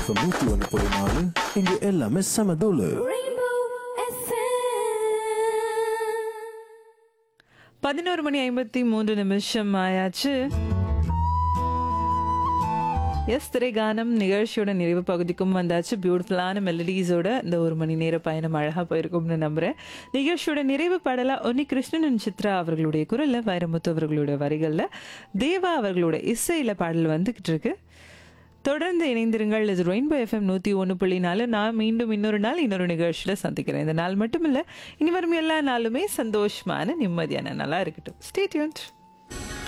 FM நூத்தி ஒன்று புள்ளி நாலு இங்க எல்லாமே செம தூளு Rainbow FM. பதினோரு மணி ஐம்பத்தி மூன்று நிமிஷம் ஆயாச்சு எஸ் திரைகானம் நிகழ்ச்சியோட நிறைவு பகுதிக்கும் வந்தாச்சு பியூட்டிஃபுல்லான மெலடிஸோட இந்த ஒரு மணி நேர பயணம் அழகாக போயிருக்கும்னு நம்புகிறேன் நிகழ்ச்சியோட நிறைவு பாடலா ஒன்னி கிருஷ்ணன் சித்ரா அவர்களுடைய குரலில் வைரமுத்து அவர்களுடைய வரிகளில் தேவா அவர்களோட இசையில் பாடல் வந்துக்கிட்டு இருக்கு தொடர்ந்து இணைந்திருங்கள் இது ரெயின்போ எஃப்எம் நூற்றி ஒன்று புள்ளி நாலு நான் மீண்டும் இன்னொரு நாள் இன்னொரு நிகழ்ச்சியில் சந்திக்கிறேன் இந்த நாள் மட்டும் இல்லை இனி வரும் எல்லா நாளுமே சந்தோஷமான நிம்மதியான நாளாக இருக்கட்டும் ஸ்டே டியூன்ட்